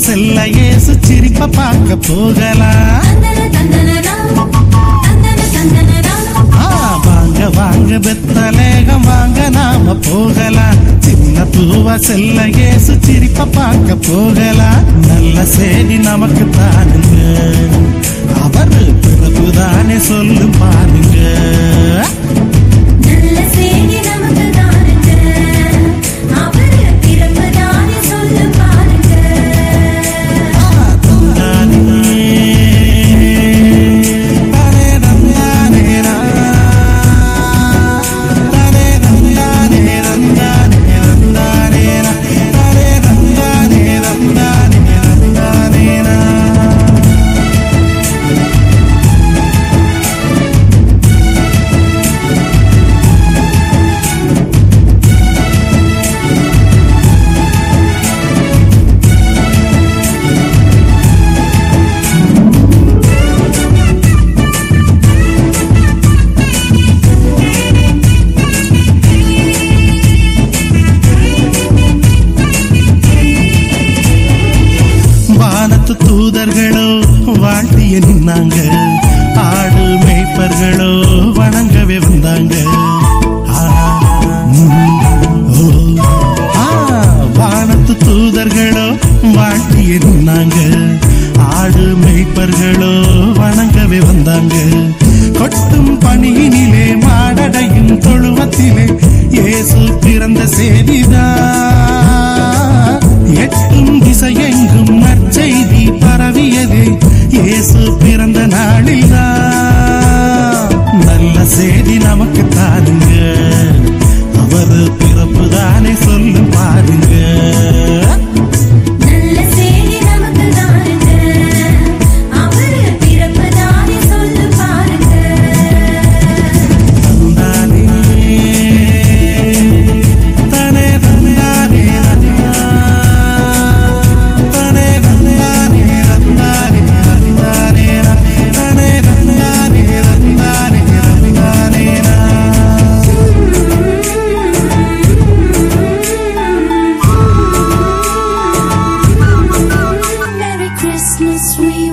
செல்ல இயேசு சிரிப்ப பார்க்க போகலாம் தந்தன தந்தனனா தந்தன தந்தனனா ஆ, வாங்க வாங்க பெத்தலேகம் வாங்க நாம போகலாம் சின்ன பூவா செல்ல இயேசு சிரிப்ப பார்க்க போகலாம் நல்ல செய்தி நமக்கு தானுங்க அவர் பிறகுதானே சொல்லும் பாருங்க நல்ல செய்தி நமக்கு தானுங்க அவர் பிறப்பதானே சொல்லு பாருங்க வானத்து தூதர்களோ வாழ்த்திய நின்னாங்க ஆடு மேய்ப்பர்களோ வணங்கவே வந்தாங்க ஆ, ம், ஓ. ஆ, வானத்து தூதர்களோ வாழ்த்திய நின்னாங்க ஆடு மேய்ப்பர்களோ வணங்கவே வந்தாங்க கொட்டும் பணியினிலே மாடடையும் தொழுவத்திலே இயேசு பிறந்த செய்திதான் எட்டும் திசையெங்கும் நற்செய்தி பரவியதே இயேசு பிறந்த நாளில் நல்ல செய்தி நமக்கு தாருங்க அவர் பிறப்பு தானே சொல்லும் பாருங்க நல்ல செய்தி நமக்கு தானுங்க அவர் பிறப்பதானே சொல்லு பாருங்க தந்தானே தனே தந்தானே தன்னா. தனே தந்தானே தந்தானே தந்தானே தனே தந்தானே தந்தானே தந்தானே Merry Christmas, we